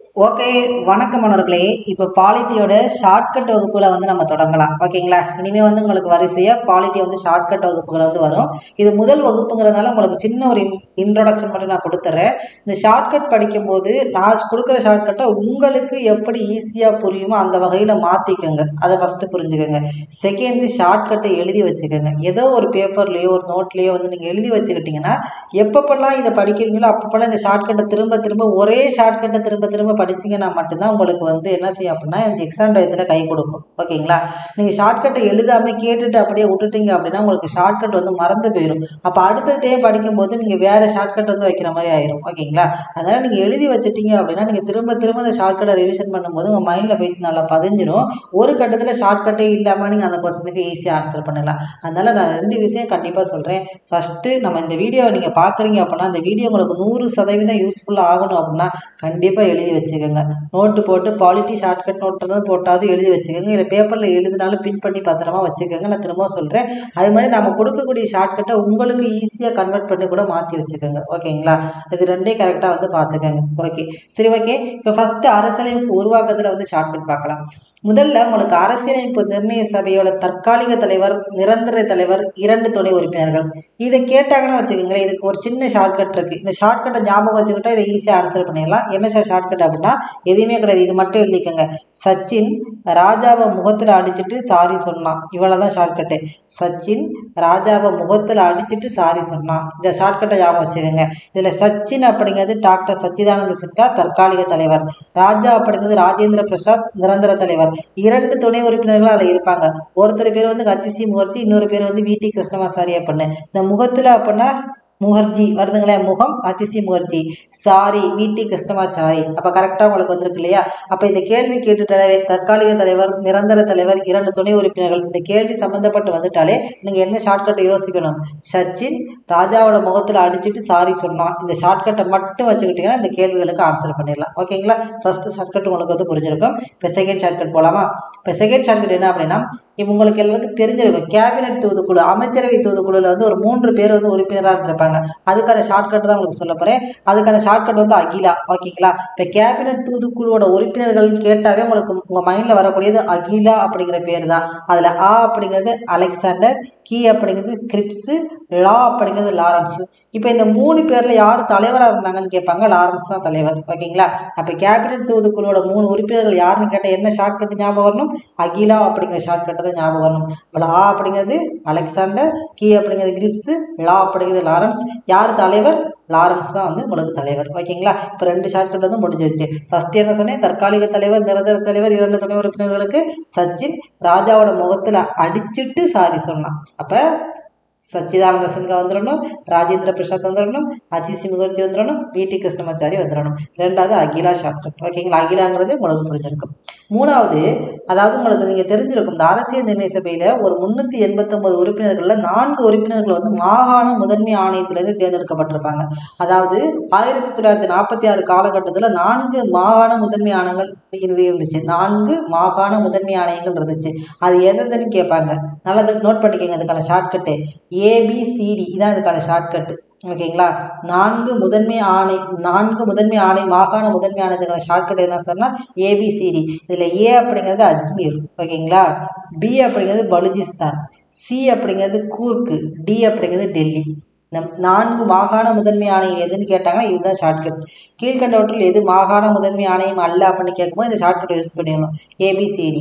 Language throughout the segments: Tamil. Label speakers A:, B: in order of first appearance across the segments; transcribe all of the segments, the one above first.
A: ஓகே வணக்கம் மாணவர்களே இப்போ பாலிட்டியோட ஷார்ட்கட் வகுப்புகளை வந்து நம்ம தொடங்கலாம் ஓகேங்களா இனிமேல் வந்து உங்களுக்கு வரிசையாக பாலிட்டி வந்து ஷார்ட்கட் வகுப்புகள் வந்து வரும் இது முதல் வகுப்புங்கிறதுனால உங்களுக்கு சின்ன ஒரு இன்ட்ரோடக்ஷன் மட்டும் நான் கொடுத்துட்றேன் இந்த ஷார்ட்கட் படிக்கும்போது நான் கொடுக்குற ஷார்ட்கட்டை உங்களுக்கு எப்படி ஈஸியாக புரியுமோ அந்த வகையில் மாற்றிக்கோங்க அதை ஃபஸ்ட்டு புரிஞ்சுக்கோங்க செகண்ட் ஷார்ட்கட்டை எழுதி வச்சுக்கோங்க ஏதோ ஒரு பேப்பர்லேயோ ஒரு நோட்லேயோ வந்து நீங்கள் எழுதி வச்சுக்கிட்டிங்கன்னா எப்பப்பெல்லாம் இதை படிக்கிறீங்களோ அப்பப்பெல்லாம் இந்த ஷார்ட்கட்டை திரும்ப திரும்ப ஒரே ஷார்ட்கட்டை திரும்ப திரும்ப படிச்சீங்கன்னா மட்டும்தான் உங்களுக்கு வந்து என்ன செய்யும் அப்படின்னா இந்த எக்ஸாம் டயத்தில் கை கொடுக்கும் ஓகேங்களா நீங்கள் ஷார்ட்கட்டை எழுதாமல் கேட்டுட்டு அப்படியே விட்டுட்டீங்க அப்படின்னா உங்களுக்கு ஷார்ட்கட் வந்து மறந்து போயிடும் அப்போ அடுத்த டைம் படிக்கும்போது நீங்கள் வேறு ஷார்ட்கட் வந்து வைக்கிற மாதிரி ஆயிரும் ஓகேங்களா அதனால் நீங்கள் எழுதி வச்சிட்டீங்க அப்படின்னா நீங்கள் திரும்ப திரும்ப அந்த ஷார்ட்கட்டை ரிவிஷன் பண்ணும்போது உங்கள் மைண்டில் போய் நல்லா பதிஞ்சிரும் ஒரு கட்டத்தில் ஷார்ட்கட்டே இல்லாமல் நீங்கள் அந்த கொஸ்டினுக்கு ஈஸியாக ஆன்சர் பண்ணலாம் அதனால் நான் ரெண்டு விஷயம் கண்டிப்பாக சொல்கிறேன் ஃபஸ்ட்டு நம்ம இந்த வீடியோவை நீங்கள் பார்க்குறீங்க அப்படின்னா இந்த வீடியோ உங்களுக்கு நூறு சதவீதம் யூஸ்ஃபுல்லாக ஆகணும் அப்படின்னா கண்டிப்பாக எழுதி வச்சுக்கோங்க நோட்டு போட்டு பாலிட்டி ஷார்ட்கட் நோட்டு தான் போட்டாவது எழுதி வச்சுக்கோங்க இல்லை பேப்பரில் எழுதினாலும் பின் பண்ணி பத்திரமா வச்சுக்கோங்க நான் திரும்ப சொல்கிறேன் அது மாதிரி நம்ம கொடுக்கக்கூடிய ஷார்ட்கட்டை உங்களுக்கு ஈஸியாக கன்வெர்ட் பண்ணி கூட மாற்றி வச்சுக்கோங்க ஓகேங்களா இது ரெண்டே கரெக்டாக வந்து பார்த்துக்கோங்க ஓகே சரி ஓகே இப்போ ஃபஸ்ட்டு அரசியலமைப்பு உருவாக்கத்தில் வந்து ஷார்ட்கட் பார்க்கலாம் முதல்ல உங்களுக்கு அரசியலமைப்பு நிர்ணய சபையோட தற்காலிக தலைவர் நிரந்தர தலைவர் இரண்டு துணை உறுப்பினர்கள் இதை கேட்டாங்கன்னா வச்சுக்கோங்களேன் இதுக்கு ஒரு சின்ன ஷார்ட்கட் இருக்குது இந்த ஷார்ட்கட்டை ஞாபகம் வச்சுக்கிட்டா இதை ஈஸியாக ஆன்சர் பண்ணிடலாம் என்ன சார் ஷார்ட்கட் அப்படின்னா எதுவுமே கிடையாது இது மட்டும் எழுதிக்கோங்க சச்சின் ராஜாவை முகத்தில் அடிச்சிட்டு சாரி சொன்னான் இவ்வளோ தான் ஷார்ட்கட்டு சச்சின் ராஜாவை முகத்தில் அடிச்சிட்டு சாரி சொன்னான் இந்த ஷார்ட்கட்டை ஞாபகம் வச்சுக்கோங்க இதில் சச்சின் அப்படிங்கிறது டாக்டர் சச்சிதானந்த சின்ஹா தற்காலிக தலைவர் ராஜா அப்படிங்கிறது ராஜேந்திர பிரசாத் நிரந்தர தலைவர் இரண்டு துணை உறுப்பினர்கள் அதில் இருப்பாங்க ஒருத்தர் பேர் வந்து ஹச்சிசி முகர்ஜி இன்னொரு பேர் வந்து வி டி கிருஷ்ணமாசாரி அப்படின்னு இந்த முகத்தில் அப்படின்னா முகர்ஜி வருதுங்களே முகம் அதிசி முகர்ஜி சாரி விடி கிருஷ்ணமாச்சாரி அப்போ கரெக்டாக உங்களுக்கு வந்திருக்கு இல்லையா அப்போ இந்த கேள்வி கேட்டுட்டாலே தற்காலிக தலைவர் நிரந்தர தலைவர் இரண்டு துணை உறுப்பினர்கள் இந்த கேள்வி சம்மந்தப்பட்டு வந்துட்டாலே நீங்கள் என்ன ஷார்ட்கட்டை யோசிக்கணும் சச்சின் ராஜாவோட முகத்தில் அடிச்சுட்டு சாரி சொன்னான் இந்த ஷார்ட்கட்டை மட்டும் வச்சுக்கிட்டிங்கன்னா இந்த கேள்விகளுக்கு ஆன்சர் பண்ணிடலாம் ஓகேங்களா ஃபர்ஸ்ட் ஷார்ட்கட் உங்களுக்கு வந்து புரிஞ்சிருக்கும் இப்போ செகண்ட் ஷார்ட்கட் போகலாமா இப்போ செகண்ட் ஷார்ட்கட் என்ன அப்படின்னா இப்போ உங்களுக்கு எல்லாத்துக்கும் தெரிஞ்சிருக்கும் கேபினெட் தூதுக்குழு அமைச்சரவை தூதுக்குழுவில் வந்து ஒரு மூன்று பேர் வந்து உறுப்பினராக இருந்திருப்பாங்க அதுக்கான ஷார்ட்கட் தான் உங்களுக்கு சொல்ல போகிறேன் அதுக்கான ஷார்ட்கட் வந்து அகிலா ஓகேங்களா இப்போ கேபினெட் தூதுக்குழுவோட உறுப்பினர்கள் கேட்டாவே உங்களுக்கு உங்கள் மைண்டில் வரக்கூடியது அகிலா அப்படிங்கிற பேர் தான் அதில் ஆ அப்படிங்கிறது அலெக்சாண்டர் கீ அப்படிங்கிறது கிரிப்ஸு லா அப்படிங்கிறது லாரன்ஸ் இப்போ இந்த மூணு பேரில் யார் தலைவராக இருந்தாங்கன்னு கேட்பாங்க லாரன்ஸ் தான் தலைவர் ஓகேங்களா அப்போ கேபினெட் தூதுக்குழுவோட மூணு உறுப்பினர்கள் யாருன்னு கேட்டால் என்ன ஷார்ட்கட் ஞாபகம் வரணும் அகிலா அப்படிங்கிற ஷார்ட்கட்டை தான் ஞாபகம் வரணும் இப்போ லா அப்படிங்கிறது அலெக்சாண்டர் கீ அப்படிங்கிறது கிரிப்ஸு லா அப்படிங்கிறது லாரன்ஸ் யார் தலைவர் லாரன்ஸ் தான் வந்து உங்களுக்கு தலைவர் ஓகேங்களா இப்போ ரெண்டு ஷார்ட்கட் வந்து முடிஞ்சிருச்சு ஃபர்ஸ்ட் என்ன சொன்னேன் தற்காலிக தலைவர் நிரந்தர தலைவர் இரண்டு துணை உறுப்பினர்களுக்கு சச்சின் ராஜாவோட முகத்தில் அடிச்சிட்டு சாரி சொன்னான் அப்போ சச்சிதானந்த சின்ஹா வந்துடணும் ராஜேந்திர பிரசாத் வந்துடணும் அஜித் முகர்ஜி வந்துடணும் வி டி கிருஷ்ணமாச்சாரி வந்துடணும் ரெண்டாவது அகிலா ஷார்ட்கட் ஓகேங்களா அகிலாங்கிறது உங்களுக்கு புரிஞ்சிருக்கும் மூணாவது அதாவது உங்களுக்கு நீங்கள் தெரிஞ்சிருக்கும் இந்த அரசியல் நிர்ணய சபையில் ஒரு முந்நூற்றி எண்பத்தொம்பது உறுப்பினர்களில் நான்கு உறுப்பினர்கள் வந்து மாகாண முதன்மை ஆணையத்திலேருந்து தேர்ந்தெடுக்கப்பட்டிருப்பாங்க அதாவது ஆயிரத்தி தொள்ளாயிரத்தி நாற்பத்தி ஆறு காலகட்டத்தில் நான்கு மாகாண முதன்மை ஆணையங்கள் இது இருந்துச்சு நான்கு மாகாண முதன்மை ஆணையங்கள் இருந்துச்சு அது எந்தெந்தன்னு கேட்பாங்க நல்லா நோட் பண்ணிக்கோங்க அதுக்கான ஷார்ட்கட்டு ஏபிசிடி இதான் இதுக்கான ஷார்ட்கட்டு ஓகேங்களா நான்கு முதன்மை ஆணை நான்கு முதன்மை ஆணை மாகாண முதன்மை ஆணையத்துக்கான ஷார்ட்கட் என்ன சொன்னால் ஏபிசிடி இதில் ஏ அப்படிங்கிறது அஜ்மீர் ஓகேங்களா பி அப்படிங்கிறது பலுஜிஸ்தான் சி அப்படிங்கிறது கூர்க்கு டி அப்படிங்கிறது டெல்லி நம் நான்கு மாகாண முதன்மை ஆணையம் எதுன்னு கேட்டாங்கன்னா இதுதான் ஷார்ட்கட் கீழ்கண்டவற்றில் எது மாகாண முதன்மை ஆணையம் அல்ல அப்படின்னு கேட்கும்போது இந்த ஷார்ட்கட் யூஸ் பண்ணிடணும் ABCD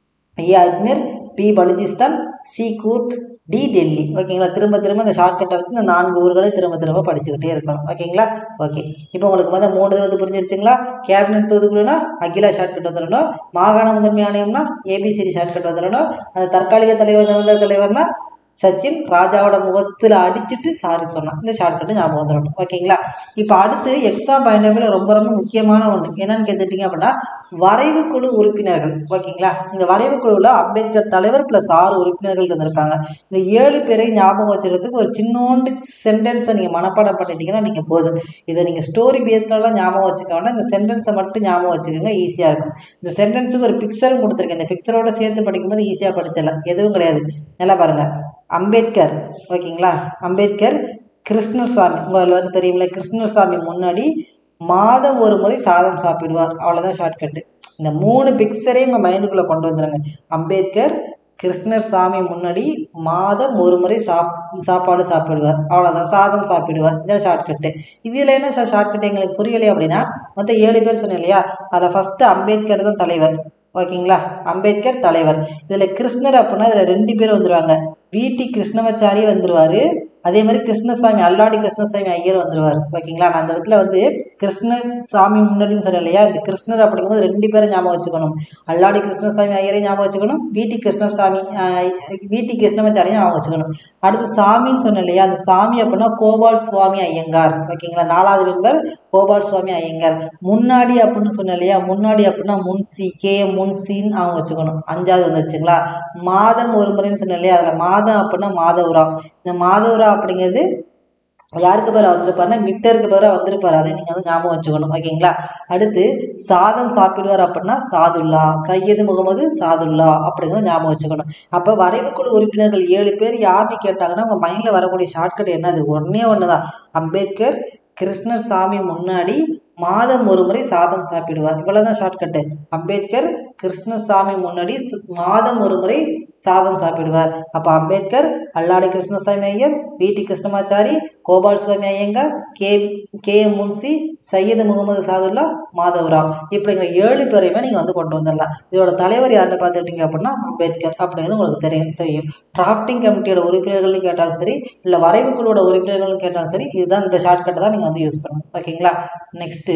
A: A Ajmer B Baluchistan C Coorg D Delhi ஓகேங்களா திரும்ப திரும்ப இந்த ஷார்ட்கட்டை வச்சு இந்த நான்கு ஊர்களை திரும்ப திரும்ப படிச்சுக்கிட்டே இருக்கணும் ஓகேங்களா ஓகே இப்போ உங்களுக்கு வந்து மூணு வந்து புரிஞ்சிருச்சுங்களா கேபினட் தூதுக்குழுனா அகிலா ஷார்ட்கட் வந்துடணும் மாகாண முதன்மை ஆணையம்னா ஏபிசிடி ஷார்ட்கட் வந்துடணும் அந்த தற்காலிக தலைவர் நிரந்தர தலைவர்னா சச்சின் ராஜாவோட முகத்தில் அடிச்சுட்டு சாரி சொன்னான் இந்த ஷார்ட்கட்டு ஞாபகம் வந்துடணும் ஓகேங்களா இப்போ அடுத்து எக்ஸாம் பாயிண்ட் ரொம்ப ரொம்ப முக்கியமான ஒன்று என்னன்னு கேட்டுட்டீங்க அப்படின்னா வரைவு குழு உறுப்பினர்கள் ஓகேங்களா இந்த வரைவு குழுவில் அம்பேத்கர் தலைவர் ப்ளஸ் ஆறு உறுப்பினர்கள் இருந்திருப்பாங்க இந்த ஏழு பேரை ஞாபகம் வச்சுக்கிறதுக்கு ஒரு சின்னோண்டு சென்டென்ஸை நீங்கள் மனப்பாடம் பண்ணிட்டீங்கன்னா நீங்கள் போதும் இதை நீங்கள் ஸ்டோரி பேஸ்லலாம் ஞாபகம் வச்சுக்க வேண்டாம் இந்த சென்டென்ஸை மட்டும் ஞாபகம் வச்சுக்கோங்க ஈஸியாக இருக்கும் இந்த சென்டென்ஸுக்கு ஒரு பிக்சரும் கொடுத்துருக்கேன் இந்த பிக்சரோட சேர்த்து படிக்கும்போது ஈஸியாக படிச்சிடலாம் எதுவும் கிடையாது நல்லா பாருங்கள் அம்பேத்கர் ஓகேங்களா அம்பேத்கர் கிருஷ்ணசாமி உங்களுக்கு வந்து தெரியுமில்ல கிருஷ்ணசாமி முன்னாடி மாதம் ஒரு முறை சாதம் சாப்பிடுவார் அவ்வளோதான் ஷார்ட்கட்டு இந்த மூணு பிக்சரையும் உங்கள் மைண்டுக்குள்ளே கொண்டு வந்துடுங்க அம்பேத்கர் கிருஷ்ணர் சாமி முன்னாடி மாதம் ஒரு முறை சாப் சாப்பாடு சாப்பிடுவார் அவ்வளோதான் சாதம் சாப்பிடுவார் இதான் ஷார்ட்கட்டு இதில் என்ன சார் ஷார்ட்கட் எங்களுக்கு புரியலை அப்படின்னா மொத்தம் ஏழு பேர் சொன்னேன் இல்லையா அதில் ஃபஸ்ட்டு அம்பேத்கர் தான் தலைவர் ஓகேங்களா அம்பேத்கர் தலைவர் இதில் கிருஷ்ணர் அப்படின்னா இதில் ரெண்டு பேர் வந்துடுவாங்க விடி கிருஷ்ணமாச்சாரி வந்துடுவார் அதே மாதிரி கிருஷ்ணசாமி அல்லாடி கிருஷ்ணசாமி ஐயர் வந்துடுவார் ஓகேங்களா நான் அந்த இடத்துல வந்து கிருஷ்ணசாமி முன்னாடின்னு சொன்னேன் இல்லையா இந்த கிருஷ்ணர் அப்படிங்கும்போது ரெண்டு பேரும் ஞாபகம் வச்சுக்கணும் அல்லாடி கிருஷ்ணசாமி ஐயரையும் ஞாபகம் வச்சுக்கணும் விடி கிருஷ்ணசாமி விடி கிருஷ்ணமாச்சாரியும் ஞாபகம் வச்சுக்கணும் அடுத்து சாமின்னு சொன்னேன் இல்லையா அந்த சாமி அப்படின்னா கோபால் சுவாமி ஐயங்கார் ஓகேங்களா நாலாவது மெம்பர் கோபால் சுவாமி ஐயங்கார் முன்னாடி அப்படின்னு சொன்னேன் இல்லையா முன்னாடி அப்படின்னா முன்சி கே முன்சின்னு அவங்க வச்சுக்கணும் அஞ்சாவது வந்துருச்சுங்களா மாதம் ஒரு முறைன்னு சொன்னேன் இல்லையா அதில் மாதம் அப்படின்னா மாதவராம் இந்த மாதவரா அப்படிங்கிறது யாருக்கு பதிலாக வந்திருப்பாருன்னா மிட்டருக்கு பதிலாக வந்திருப்பாரு அதை நீங்கள் வந்து ஞாபகம் வச்சுக்கணும் ஓகேங்களா அடுத்து சாதம் சாப்பிடுவார் அப்படின்னா சாதுல்லா சையது முகமது சாதுல்லா அப்படிங்கிறத ஞாபகம் வச்சுக்கணும் அப்போ வரைவுக்குழு உறுப்பினர்கள் ஏழு பேர் யாருன்னு கேட்டாங்கன்னா உங்கள் மைண்டில் வரக்கூடிய ஷார்ட்கட் என்னது ஒன்றே ஒன்று தான் அம்பேத்கர் கிருஷ்ணர் சாமி முன்னாடி மாதம் ஒரு முறை சாதம் சாப்பிடுவார் இவ்வளோதான் ஷார்ட்கட்டு அம்பேத்கர் கிருஷ்ணசாமி முன்னாடி மாதம் ஒரு முறை சாதம் சாப்பிடுவார் அப்போ அம்பேத்கர் அல்லாடி Krishnaswami Iyer VT Krishnamachari Gopal Swami Ayyangar K K Munshi Syed Mohammad Saadulla Madhavarao இப்படிங்கிற ஏழு பேரையுமே நீங்கள் வந்து கொண்டு வந்துடலாம் இதோட தலைவர் யாருன்னு பார்த்துக்கிட்டீங்க அப்படின்னா அம்பேத்கர் அப்படிங்கிறது உங்களுக்கு தெரியும் தெரியும் டிராஃப்டிங் கமிட்டியோட உறுப்பினர்கள்னு கேட்டாலும் சரி இல்லை வரைவுக்குழுவோட உறுப்பினர்கள்னு கேட்டாலும் சரி இதுதான் இந்த ஷார்ட்கட்டை தான் நீங்கள் வந்து யூஸ் பண்ணணும் ஓகேங்களா நெக்ஸ்ட்டு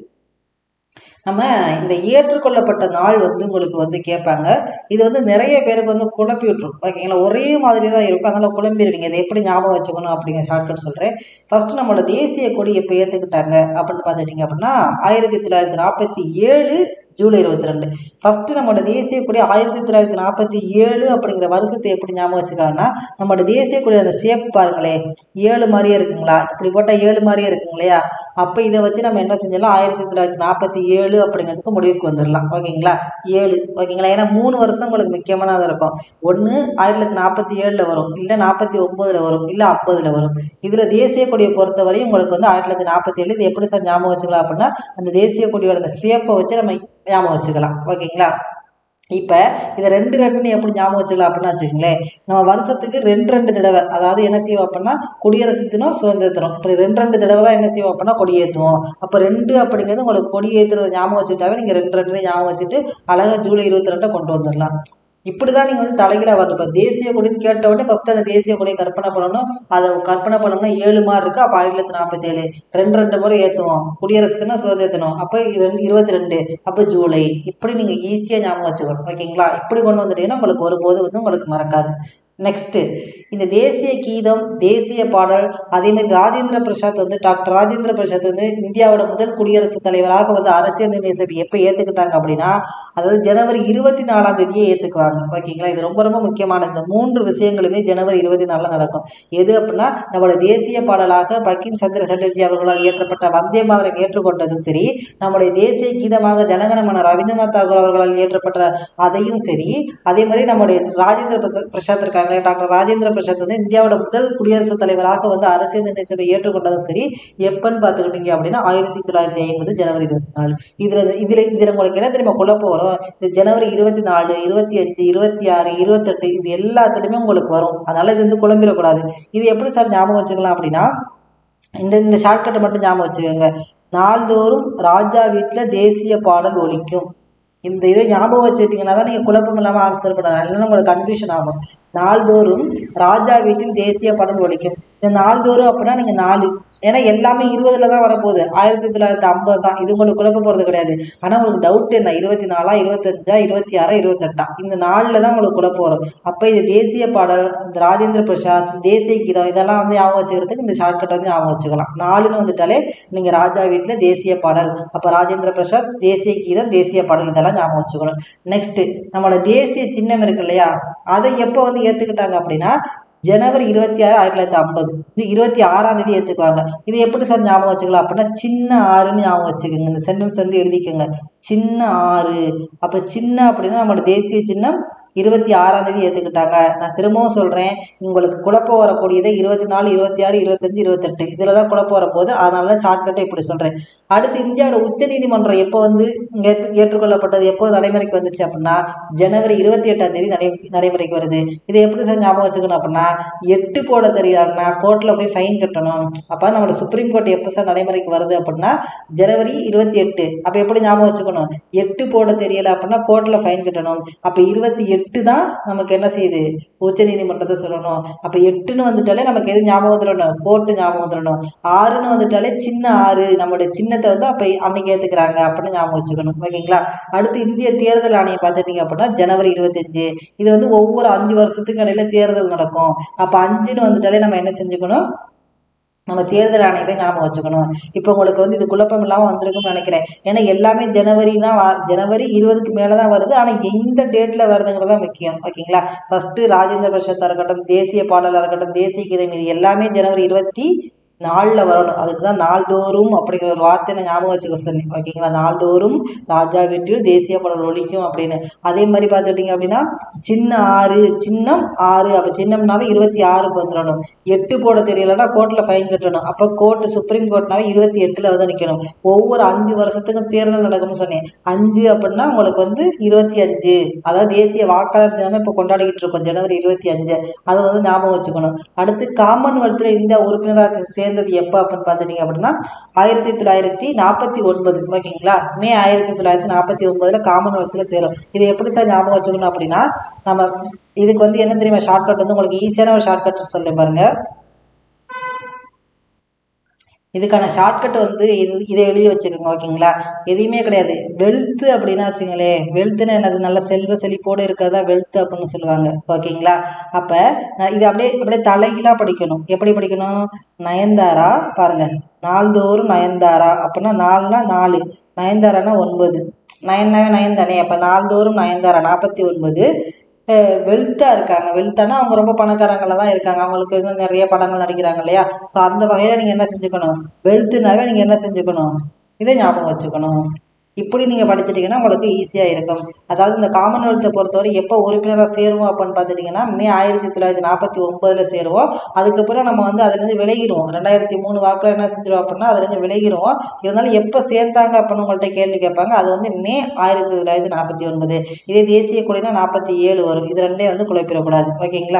A: நம்ம இந்த ஏற்றுக்கொள்ளப்பட்ட நாள் வந்து உங்களுக்கு வந்து கேட்பாங்க இது வந்து நிறைய பேருக்கு வந்து குழப்பி விட்டுரும் ஓகேங்களா ஒரே மாதிரி தான் இருக்கும் அதனால் குழம்பிடுவீங்க இதை எப்படி ஞாபகம் வச்சுக்கணும் அப்படிங்கிற ஷார்ட்கட் சொல்கிறேன் ஃபஸ்ட்டு நம்மளோட தேசிய கொடி எப்போ ஏற்றுக்கிட்டாங்க அப்படின்னு பார்த்துட்டிங்க அப்படின்னா ஆயிரத்தி தொள்ளாயிரத்தி நாற்பத்தி ஏழு ஜூலை இருபத்தி ரெண்டு ஃபஸ்ட்டு நம்மளோட தேசிய கொடி ஆயிரத்தி தொள்ளாயிரத்தி நாற்பத்தி ஏழு அப்படிங்கிற வருஷத்தை எப்படி ஞாபகம் வச்சுக்கலாம்னா நம்மளோட தேசிய கொடி அந்த ஷேப் பாருங்களேன் ஏழு மாதிரியே இருக்குங்களா இப்படி போட்டால் ஏழு மாதிரியே இருக்குங்க இல்லையா அப்போ இதை வச்சு நம்ம என்ன செஞ்சிடலாம் ஆயிரத்தி தொள்ளாயிரத்தி நாற்பத்தி ஏழு அப்படிங்கிறதுக்கு முடிவுக்கு வந்துடலாம் ஓகேங்களா ஏழு ஓகேங்களா ஏன்னா மூணு வருஷம் உங்களுக்கு முக்கியமானதாக இருக்கும் ஒன்று ஆயிரத்தி தொள்ளாயிரத்தி நாற்பத்தி ஏழில் வரும் இல்லை நாற்பத்தி ஒம்போதில் வரும் இல்லை ஐம்பதில் வரும் இதில் தேசிய கொடியை பொறுத்தவரையும் உங்களுக்கு வந்து ஆயிரத்தி தொள்ளாயிரத்தி நாற்பத்தி ஏழு இது எப்படி சார் ஞாபகம் வச்சுக்கலாம் அப்படின்னா அந்த தேசிய கொடியோட அந்த சேப்பை வச்சு நம்ம ஞாபகம் வச்சுக்கலாம் ஓகேங்களா இப்போ இதை ரெண்டு ரெண்டுன்னு எப்படி ஞாபகம் வச்சுக்கலாம் அப்படின்னா வச்சுக்கோங்களேன் நம்ம வருஷத்துக்கு ரெண்டு ரெண்டு தடவை அதாவது என்ன செய்வோம் அப்படின்னா குடியரசு தினம் சுதந்திர தினம் இப்படி ரெண்டு ரெண்டு தடவை தான் என்ன செய்வோம் அப்படின்னா கொடியேற்றுவோம் அப்போ ரெண்டு அப்படிங்கிறது உங்களுக்கு கொடியேற்றுறதை ஞாபகம் வச்சுட்டாவே நீங்கள் ரெண்டு ரெண்டு ஞாபகம் வச்சுட்டு அழகாக ஜூலை இருபத்தி ரெண்டை கொண்டு வந்துடலாம் இப்படி தான் நீங்கள் வந்து தலைகீழாக வரணும் இப்போ தேசிய கொடின்னு கேட்ட உடனே ஃபஸ்ட்டு அந்த தேசிய கொடியை கற்பனை பண்ணணும் அதை கற்பனை பண்ணோம்னா ஏழு மார்க் இருக்குது அப்போ ஆயிரத்தி தொள்ளாயிரத்தி நாற்பத்தி ஏழு ரெண்டு ரெண்டு முறை ஏற்றுவோம் குடியரசு தினம் சுதந்திர தினம் அப்போ ரெண்டு இருபத்தி ரெண்டு அப்போ ஜூலை இப்படி நீங்கள் ஈஸியாக ஞாபகம் வச்சுக்கணும் ஓகேங்களா இப்படி கொண்டு வந்துட்டீங்கன்னா உங்களுக்கு ஒருபோது வந்து உங்களுக்கு மறக்காது நெக்ஸ்ட்டு இந்த தேசிய கீதம் தேசிய பாடல் அதே மாதிரி ராஜேந்திர பிரசாத் வந்து டாக்டர் ராஜேந்திர பிரசாத் வந்து இந்தியாவோட முதல் குடியரசுத் தலைவராக வந்து அரசியல் நிர்ணய சபை எப்போ ஏற்றுக்கிட்டாங்க அப்படின்னா அதாவது ஜனவரி இருபத்தி நாலாம் தேதியே ஏற்றுக்குவாங்க ஓகேங்களா இது ரொம்ப ரொம்ப முக்கியமான இந்த மூன்று விஷயங்களுமே ஜனவரி இருபத்தி நாலில் நடக்கும் எது அப்படின்னா நம்மளோட தேசிய பாடலாக பக்கிம் சந்திர சட்டர்ஜி அவர்களால் இயற்றப்பட்ட வந்தே மாதிரம் ஏற்றுக்கொண்டதும் சரி நம்முடைய தேசிய கீதமாக ஜனகணமன ரவீந்திரநாத் தாகூர் அவர்களால் இயற்றப்பட்ட அதையும் சரி அதே மாதிரி நம்முடைய ராஜேந்திர பிரசா- பிரசாத் இருக்காங்க டாக்டர் ராஜேந்திர பிரசாத் வந்து இந்தியாவோட முதல் குடியரசுத் தலைவராக வந்து அரசியல் நிர்ணய சபை ஏற்றுக்கொண்டதும் சரி எப்பன்னு பார்த்துக்கிட்டீங்க அப்படின்னா ஆயிரத்தி தொள்ளாயிரத்தி ஐம்பது ஜனவரி இருபத்தி நாலு இதில் இதில் இதில் உங்களுக்கு என்ன தெரியுமா குழப்பம் வரும் இந்த ஜனவரி இருபத்தி நாலு இருபத்தி அஞ்சு இருபத்தி ஆறு இருபத்தெட்டு இது எல்லாத்துலேயுமே உங்களுக்கு வரும் அதனால் இது வந்து குழம்பிடக்கூடாது இது எப்படி சார் ஞாபகம் வச்சுக்கலாம் அப்படின்னா இந்த இந்த ஷார்ட்கட்டை மட்டும் ஞாபகம் வச்சுக்கோங்க நாள்தோறும் ராஜா வீட்டில் தேசிய பாடல் ஒலிக்கும் இந்த இதை ஞாபகம் வச்சுக்கிட்டீங்கன்னா தான் நீங்கள் குழப்பம் இல்லாமல் ஆன்சர் பண்ணலாம் இல்லைன்னா உங்களுக்கு கன்ஃபியூஷன் ஆகும் நாள்தோறும் ராஜா வீட்டில் தேசிய பாடல் ஒலிக்கும் இந்த நாள்தோறும் அப்படின்னா நீங்கள் நாலு ஏன்னா எல்லாமே இருபதுல தான் வரப்போகுது ஆயிரத்தி தொள்ளாயிரத்தி ஐம்பது தான் இது உங்களுக்கு குழப்ப போகிறது கிடையாது ஆனால் உங்களுக்கு டவுட் என்ன இருபத்தி நாலா இருபத்தஞ்சா இருபத்தி ஆறா இருபத்தெட்டா இந்த நாலில் தான் உங்களுக்கு குழப்பம் வரும் அப்போ இது தேசிய பாடல் இந்த ராஜேந்திர பிரசாத் தேசிய கீதம் இதெல்லாம் வந்து ஞாபகம் வச்சுக்கிறதுக்கு இந்த ஷார்ட்கட் வந்து ஞாபகம் வச்சுக்கலாம் நாலுன்னு வந்துட்டாலே நீங்கள் ராஜா வீட்டில் தேசிய பாடல் அப்போ ராஜேந்திர பிரசாத் தேசிய கீதம் தேசிய பாடல் இதெல்லாம் ஞாபகம் வச்சுக்கணும் நெக்ஸ்ட்டு நம்மளோட தேசிய சின்னம் இருக்கு இல்லையா அதை எப்போ வந்து ஏற்றுக்கிட்டாங்க அப்படின்னா ஜனவரி இருபத்தி ஆறு ஆயிரத்தி தொள்ளாயிரத்தி ஐம்பது இது இருபத்தி ஆறாம் தேதி ஏற்றுக்குவாங்க இது எப்படி சார் ஞாபகம் வச்சுக்கலாம் அப்படின்னா சின்ன ஆறுன்னு ஞாபகம் வச்சுக்கோங்க இந்த சென்டென்ஸ் வந்து எழுதிக்கோங்க சின்ன ஆறு அப்போ சின்ன அப்படின்னா நம்மளோட தேசிய சின்னம் இருபத்தி ஆறாம் தேதி ஏற்றுக்கிட்டாங்க நான் திரும்பவும் சொல்கிறேன் உங்களுக்கு குழப்பம் வரக்கூடியது இருபத்தி நாலு இருபத்தி ஆறு இருபத்தஞ்சு இருபத்தெட்டு இதில் தான் குழப்பம் வரப்போகுது அதனால தான் ஷார்ட்கட்டை இப்படி சொல்கிறேன் அடுத்து இந்தியாவோட உச்சநீதிமன்றம் எப்போ வந்து ஏற்று ஏற்றுக்கொள்ளப்பட்டது எப்போ நடைமுறைக்கு வந்துச்சு அப்படின்னா ஜனவரி இருபத்தி எட்டாம் தேதி நடை நடைமுறைக்கு வருது இதை எப்படி சார் ஞாபகம் வச்சுக்கணும் அப்படின்னா எட்டு போட தெரியாதுன்னா கோர்ட்டில் போய் ஃபைன் கட்டணும் அப்போ நம்மளோட சுப்ரீம் கோர்ட் எப்போ சார் நடைமுறைக்கு வருது அப்படின்னா ஜனவரி இருபத்தி எட்டு அப்போ எப்படி ஞாபகம் வச்சுக்கணும் எட்டு போட தெரியல அப்படின்னா கோர்ட்டில் ஃபைன் கட்டணும் அப்போ இருபத்தி எட்டு தான் நமக்கு என்ன செய்யுது உச்ச நீதிமன்றத்தை சொல்லணும் அப்போ எட்டுன்னு வந்துட்டாலே நமக்கு எது ஞாபகம் வந்துடணும் கோர்ட்டு ஞாபகம் வந்துடணும் ஆறுன்னு வந்துட்டாலே சின்ன ஆறு நம்மளுடைய சின்னத்தை வந்து அப்போ அன்னைக்கு ஏற்றுக்கிறாங்க அப்படின்னு ஞாபகம் வச்சுக்கணும் ஓகேங்களா அடுத்து இந்திய தேர்தல் ஆணையம் பார்த்துட்டீங்க அப்படின்னா ஜனவரி இருபத்தஞ்சு இது வந்து ஒவ்வொரு அஞ்சு வருஷத்துக்கு இடையில தேர்தல் நடக்கும் அப்போ அஞ்சுன்னு வந்துட்டாலே நம்ம என்ன செஞ்சுக்கணும் நம்ம தேர்தல் ஆணையத்தை ஞாபகம் வச்சுக்கணும் இப்போ உங்களுக்கு வந்து இது குழப்பம் இல்லாமல் வந்திருக்கும்னு நினைக்கிறேன் ஏன்னா எல்லாமே ஜனவரி தான் வா ஜனவரி இருபதுக்கு மேலே தான் வருது ஆனால் எந்த டேட்டில் வருதுங்கிறது தான் முக்கியம் ஓகேங்களா ஃபஸ்ட்டு ராஜேந்திர பிரசாத்தாக இருக்கட்டும் தேசிய பாடலாக இருக்கட்டும் தேசிய கீதம் இது எல்லாமே ஜனவரி இருபத்தி நாளில் வரணும் அதுக்கு தான் நாள்தோறும் அப்படிங்கிற ஒரு வார்த்தை நான் ஞாபகம் வச்சுக்க சொன்னேன் ஓகேங்களா நாள்தோறும் ராஜா வீட்டில் தேசிய பாடல் ஒழிக்கும் அப்படின்னு அதே மாதிரி பார்த்துக்கிட்டிங்க அப்படின்னா சின்ன ஆறு சின்னம் ஆறு அப்போ சின்னம்னாவே இருபத்தி ஆறுக்கு வந்துடணும் எட்டு போட தெரியலன்னா கோர்ட்டில் ஃபைன் கட்டணும் அப்போ கோர்ட்டு சுப்ரீம் கோர்ட்னாவே இருபத்தி எட்டில் வந்து நிற்கணும் ஒவ்வொரு அஞ்சு வருஷத்துக்கும் தேர்தல் நடக்கும்னு சொன்னேன் அஞ்சு அப்படின்னா உங்களுக்கு வந்து இருபத்தி அஞ்சு அதாவது தேசிய வாக்காளர் தினமே இப்போ கொண்டாடிக்கிட்டு இருக்கோம் ஜனவரி இருபத்தி அஞ்சு அதை வந்து ஞாபகம் வச்சுக்கணும் அடுத்து காமன்வெல்த்தில் இந்தியா உறுப்பினராக சேர்ந்தது எப்போ அப்படின்னு பார்த்துட்டீங்க அப்படின்னா ஆயிரத்தி தொள்ளாயிரத்தி நாற்பத்தி ஒன்பது ஓகேங்களா மே ஆயிரத்தி தொள்ளாயிரத்தி நாற்பத்தி ஒன்பதுல காமன்வெல்த்தில் சேரும் இது எப்படி சார் ஞாபகம் வச்சுக்கணும் அப்படின்னா நம்ம இதுக்கு வந்து என்ன தெரியுமா ஷார்ட்கட் வந்து உங்களுக்கு ஈஸியான ஒரு ஷார்ட்கட் சொல்ல பாருங்க இதுக்கான ஷார்ட்கட் வந்து இது இதை எழுதி வச்சுக்கோங்க ஓகேங்களா எதையுமே கிடையாது வெல்த்து அப்படின்னா வச்சுங்களேன் வெல்த்துன்னு என்னது நல்ல செல்வ செழிப்போடு இருக்கிறதா வெல்த் அப்படின்னு சொல்லுவாங்க ஓகேங்களா அப்போ நான் இது அப்படியே அப்படியே தலைகீழாக படிக்கணும் எப்படி படிக்கணும் நயன்தாரா பாருங்க நாள்தோறும் நயன்தாரா அப்படின்னா நாலுனா நாலு நயன்தாரானா ஒன்பது நயன்னாவே நயன் தானே அப்போ நாள்தோறும் நயன்தாரா நாற்பத்தி ஒன்பது வெல்த்தாக இருக்காங்க வெல்த்தானா அவங்க ரொம்ப பணக்காரங்கள தான் இருக்காங்க அவங்களுக்கு வந்து நிறைய படங்கள் நடிக்கிறாங்க இல்லையா ஸோ அந்த வகையில் நீங்கள் என்ன செஞ்சுக்கணும் வெல்த்துனாவே நீங்கள் என்ன செஞ்சுக்கணும் இதை ஞாபகம் வச்சுக்கணும் இப்படி நீங்கள் படிச்சிட்டிங்கன்னா உங்களுக்கு ஈஸியாக இருக்கும் அதாவது இந்த காமன்வெல்த்தை பொறுத்தவரை எப்போ உறுப்பினராக சேருவோம் அப்படின்னு பார்த்துட்டிங்கன்னா மே ஆயிரத்தி தொள்ளாயிரத்தி நாற்பத்தி ஒம்பதில் சேருவோம் அதுக்கப்புறம் நம்ம வந்து அதுலேருந்து விலகிடுவோம் ரெண்டாயிரத்தி மூணு வாக்கில் என்ன செஞ்சிருவோம் அப்படின்னா அதுலேருந்து விலகிடுவோம் இருந்தாலும் எப்போ சேர்ந்தாங்க அப்படின்னு உங்கள்கிட்ட கேள்வி கேட்பாங்க அது வந்து மே ஆயிரத்தி தொள்ளாயிரத்தி நாற்பத்தி ஒன்பது இதே தேசிய கொடினா நாற்பத்தி ஏழு வரும் இது ரெண்டே வந்து குழப்பிடக்கூடாது ஓகேங்களா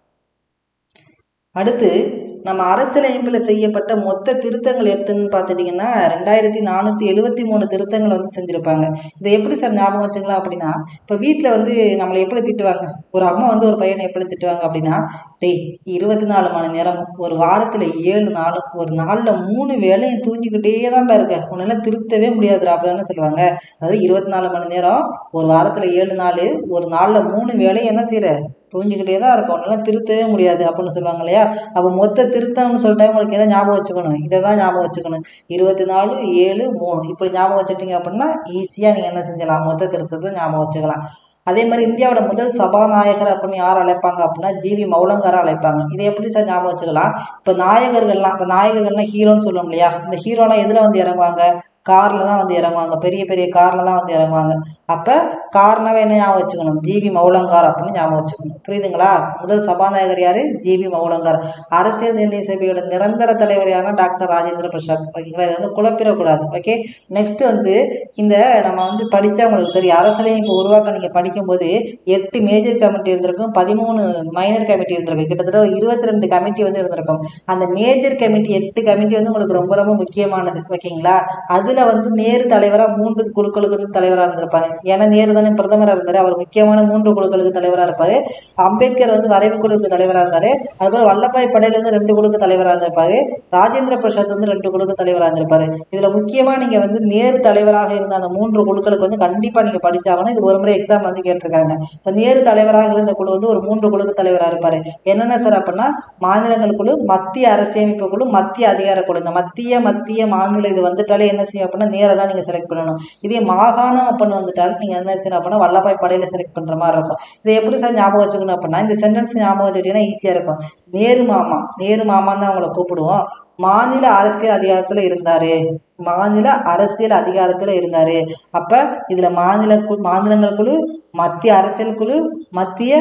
A: அடுத்து நம்ம அரசியலமைப்பில் செய்யப்பட்ட மொத்த திருத்தங்கள் எட்டுன்னு பார்த்துட்டிங்கன்னா ரெண்டாயிரத்தி நானூற்றி எழுபத்தி மூணு திருத்தங்கள் வந்து செஞ்சுருப்பாங்க இதை எப்படி சார் ஞாபகம் வச்சுக்கலாம் அப்படின்னா இப்போ வீட்டில் வந்து நம்மளை எப்படி திட்டுவாங்க ஒரு அம்மா வந்து ஒரு பையனை எப்படி திட்டுவாங்க அப்படின்னா டேய் இருபத்தி நாலு மணி நேரம் ஒரு வாரத்தில் ஏழு நாளும் ஒரு நாளில் மூணு வேலையும் தூங்கிக்கிட்டே தான்டா இருக்க உன்னால திருத்தவே முடியாதுடா அப்படின்னு சொல்லுவாங்க அதாவது இருபத்தி நாலு மணி நேரம் ஒரு வாரத்தில் ஏழு நாள் ஒரு நாளில் மூணு வேலையும் என்ன செய்கிற தூங்கிக்கிட்டே தான் இருக்கும் உன்னால திருத்தவே முடியாது அப்படின்னு சொல்லுவாங்க இல்லையா அப்போ மொத்த திருத்தம்னு சொல்லிட்டு உங்களுக்கு எதை ஞாபகம் வச்சுக்கணும் இதை தான் ஞாபகம் வச்சுக்கணும் இருபத்தி நாலு ஏழு மூணு இப்படி ஞாபகம் வச்சுட்டீங்க அப்படின்னா ஈஸியாக நீங்கள் என்ன செஞ்சலாம் மொத்த திருத்தத்தை ஞாபகம் வச்சுக்கலாம் அதே மாதிரி இந்தியாவோட முதல் சபாநாயகர் அப்படின்னு யார் அழைப்பாங்க அப்படின்னா ஜிவி மௌலங்கரை அழைப்பாங்க இதை எப்படி சார் ஞாபகம் வச்சுக்கலாம் இப்போ நாயகர்கள்லாம் இப்போ நாயகர்கள்லாம் ஹீரோன்னு சொல்லுவோம் இல்லையா இந்த ஹீரோலாம் எதில் வந்து இறங்குவாங்க காரில் தான் வந்து இறங்குவாங்க பெரிய பெரிய காரில் தான் வந்து இறங்குவாங்க அப்போ கார்னாவே என்ன ஞாபகம் வச்சுக்கணும் ஜிவி மௌலங்கார் அப்படின்னு ஞாபகம் வச்சுக்கணும் புரியுதுங்களா முதல் சபாநாயகர் யார் ஜிவி மௌலங்கார் அரசியல் நிர்ணய சபையோட நிரந்தர தலைவர் யாருன்னா டாக்டர் ராஜேந்திர பிரசாத் ஓகேங்களா இதை வந்து குழப்பிடக்கூடாது ஓகே நெக்ஸ்ட் வந்து இந்த நம்ம வந்து படித்தா உங்களுக்கு தெரியும் அரசியலையும் உருவாக்க நீங்கள் படிக்கும்போது எட்டு மேஜர் கமிட்டி இருந்திருக்கும் பதிமூணு மைனர் கமிட்டி இருந்திருக்கும் கிட்டத்தட்ட இருபத்தி ரெண்டு கமிட்டி வந்து இருந்திருக்கும் அந்த மேஜர் கமிட்டி எட்டு கமிட்டி வந்து உங்களுக்கு ரொம்ப ரொம்ப முக்கியமானது ஓகேங்களா அதில் வந்து நேரு தலைவராக மூன்று குழுக்களுக்கு வந்து தலைவராக இருந்திருப்பாரு ஏன்னா நேரு தானே பிரதமராக இருந்தார் அவர் முக்கியமான மூன்று குழுக்களுக்கு தலைவராக இருப்பார் அம்பேத்கர் வந்து வரைவு குழுக்கு தலைவராக இருந்தார் அதுபோல் வல்லபாய் படேல் வந்து ரெண்டு குழுக்கு தலைவராக இருந்திருப்பாரு ராஜேந்திர பிரசாத் வந்து ரெண்டு குழுக்கு தலைவராக இருந்திருப்பாரு இதில் முக்கியமாக நீங்கள் வந்து நேரு தலைவராக இருந்த அந்த மூன்று குழுக்களுக்கு வந்து கண்டிப்பாக நீங்கள் படிச்சாகணும் இது ஒரு முறை எக்ஸாம் வந்து கேட்டிருக்காங்க இப்போ நேரு தலைவராக இருந்த குழு வந்து ஒரு மூன்று குழுக்கு தலைவராக இருப்பார் என்னென்ன சார் அப்படின்னா மாநிலங்கள் குழு மத்திய அரசியமைப்பு குழு மத்திய அதிகார குழு இந்த மத்திய மத்திய மாநில இது வந்துட்டாலே என்ன செய்யும் அப்படின்னா நேரை தான் நீங்கள் செலக்ட் பண்ணணும் இதே மாகாணம் அப்படின்னு வந்துட்டாலும் நீங்கள் என்ன செய்யணும் அப்படின்னா வல்லபாய் படையில செலக்ட் பண்ணுற மாதிரி இருக்கும் இதை எப்படி சார் ஞாபகம் வச்சுக்கணும் அப்படின்னா இந்த சென்டென்ஸ் ஞாபகம் வச்சுக்கிட்டீங்கன்னா ஈஸியாக இருக்கும் நேரு மாமா நேரு மாமான்னு தான் அவங்கள கூப்பிடுவோம் மாநில அரசியல் அதிகாரத்துல இருந்தாரு மாநில அரசியல் அதிகாரத்துல இருந்தாரு அப்ப இதுல மாநில கு- மாநிலங்கள் குழு மத்திய அரசியல் குழு மத்திய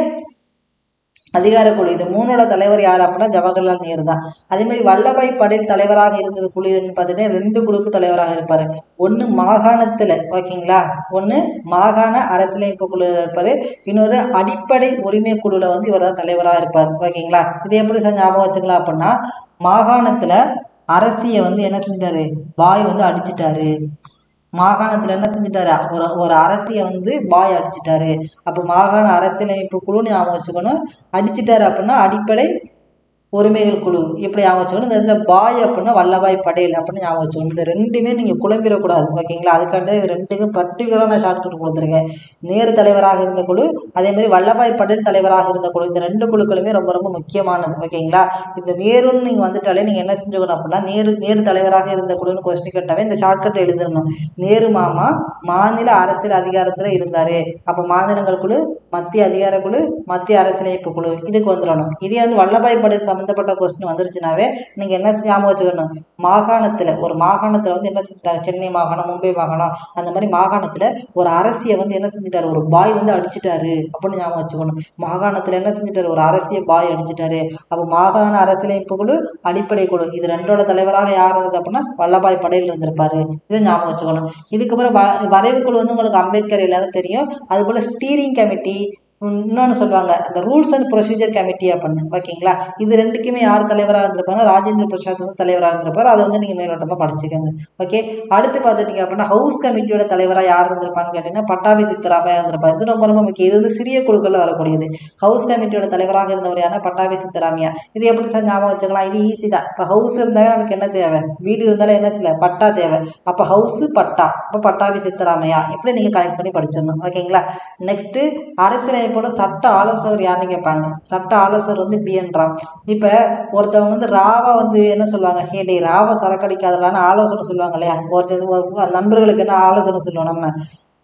A: அதிகார குழு இது மூணோட தலைவர் யார் அப்படின்னா ஜவஹர்லால் நேரு தான் அதே மாதிரி வல்லபாய் படேல் தலைவராக இருந்தது குழு எதுன்னு பார்த்தீங்கன்னா ரெண்டு குழுக்கு தலைவராக இருப்பாரு ஒன்று மாகாணத்துல ஓகேங்களா ஒன்று மாகாண அரசியலமைப்பு குழு இருப்பாரு இன்னொரு அடிப்படை உரிமை குழுல வந்து இவர் தான் தலைவராக இருப்பார் ஓகேங்களா இது எப்படி சார் ஞாபகம் வச்சுக்கலாம் அப்படின்னா மாகாணத்துல அரசியை வந்து என்ன செஞ்சிட்டாரு பாய் வந்து அடிச்சிட்டாரு மாகாணத்துல என்ன செஞ்சிட்டாரு ஒரு ஒரு அரசியை வந்து பாய் அடிச்சிட்டாரு அப்போ மாகாண அரசியலமைப்பு குழுன்னு ஞாபகம் வச்சுக்கணும் அடிச்சிட்டாரு அப்படின்னா அடிப்படை உரிமைகள் குழு இப்படி ஞாபகம் வச்சுக்கணும் இந்த இடத்துல பாய் அப்படின்னா வல்லபாய் படேல் அப்படின்னு ஞாபகம் வச்சுக்கணும் இந்த ரெண்டுமே நீங்கள் குழம்பிடக்கூடாது ஓகேங்களா அதுக்காண்டி இது ரெண்டுக்கும் பர்டிகுலராக நான் ஷார்ட்கட் கொடுத்துருக்கேன் நேரு தலைவராக இருந்த குழு அதே மாதிரி வல்லபாய் படேல் தலைவராக இருந்த குழு இந்த ரெண்டு குழுக்களுமே ரொம்ப ரொம்ப முக்கியமானது ஓகேங்களா இந்த நேருன்னு நீங்கள் வந்துட்டாலே நீங்கள் என்ன செஞ்சுக்கணும் அப்படின்னா நேரு நேரு தலைவராக இருந்த குழுன்னு கொஸ்டின் கேட்டாவே இந்த ஷார்ட்கட் எழுதிடணும் நேரு மாமா மாநில அரசியல் அதிகாரத்தில் இருந்தார் அப்போ மாநிலங்கள் குழு மத்திய அதிகார குழு மத்திய அரசியலமைப்பு குழு இதுக்கு வந்துடணும் இதே வந்து வல்லபாய் படேல் சம்மந்தப்பட்ட கொஸ்டின் வந்துருச்சுனாவே நீங்கள் என்ன ஞாபகம் வச்சுக்கணும் மாகாணத்தில் ஒரு மாகாணத்தில் வந்து என்ன செஞ்சிட்டாங்க சென்னை மாகாணம் மும்பை மாகாணம் அந்த மாதிரி மாகாணத்தில் ஒரு அரசியை வந்து என்ன செஞ்சிட்டாரு ஒரு பாய் வந்து அடிச்சிட்டாரு அப்படின்னு ஞாபகம் வச்சுக்கணும் மாகாணத்தில் என்ன செஞ்சிட்டாரு ஒரு அரசியை பாய் அடிச்சிட்டாரு அப்போ மாகாண அரசியலமைப்பு குழு அடிப்படை குழு இது ரெண்டோட தலைவராக யார் இருந்தது அப்படின்னா வல்லபாய் படேல் இருந்திருப்பாரு இதை ஞாபகம் வச்சுக்கணும் இதுக்கப்புறம் வ வரைவு குழு வந்து உங்களுக்கு அம்பேத்கர் எல்லாரும் தெரியும் அது போல் ஸ்டீரிங் கமிட்டி இன்னொன்று சொல்லுவாங்க அந்த ரூல்ஸ் அண்ட் ப்ரொசீஜர் கமிட்டி அப்படின்னு ஓகேங்களா இது ரெண்டுக்குமே யார் தலைவராக இருந்திருப்பாங்க ராஜேந்திர பிரசாத் வந்து தலைவராக இருந்திருப்பார் அதை வந்து நீங்கள் மேலோட்டமாக படிச்சுக்கோங்க ஓகே அடுத்து பார்த்துட்டீங்க அப்படின்னா ஹவுஸ் கமிட்டியோட தலைவராக யார் இருந்திருப்பான்னு கேட்டிங்கன்னா பட்டாபி சித்தராமையா இருந்திருப்பார் இது ரொம்ப ரொம்ப முக்கியம் இது வந்து சிறிய குழுக்களில் வரக்கூடியது ஹவுஸ் கமிட்டியோட தலைவராக இருந்தவர் யாருன்னா பட்டாபி சித்தராமையா இது எப்படி சார் ஞாபகம் வச்சுக்கலாம் இது ஈஸி தான் இப்போ ஹவுஸ் இருந்தாவே நமக்கு என்ன தேவை வீடு இருந்தாலும் என்ன செய்யல பட்டா தேவை அப்போ ஹவுஸு பட்டா அப்போ பட்டாபி சித்தராமையா இப்படி நீங்கள் கனெக்ட் பண்ணி படிச்சிடணும் ஓகேங்களா நெக்ஸ்ட்டு அரசியலமைப்போட சட்ட ஆலோசகர் யாருன்னு கேட்பாங்க சட்ட ஆலோசகர் வந்து பிஎன் ராம் இப்போ ஒருத்தவங்க வந்து ராவா வந்து என்ன சொல்லுவாங்க ஹே டேய் ராவா சரக்கடிக்காதலான்னு ஆலோசனை சொல்லுவாங்க இல்லையா ஒருத்தர் ஒரு நண்பர்களுக்கு என்ன ஆலோசனை சொல்லுவோம் நம்ம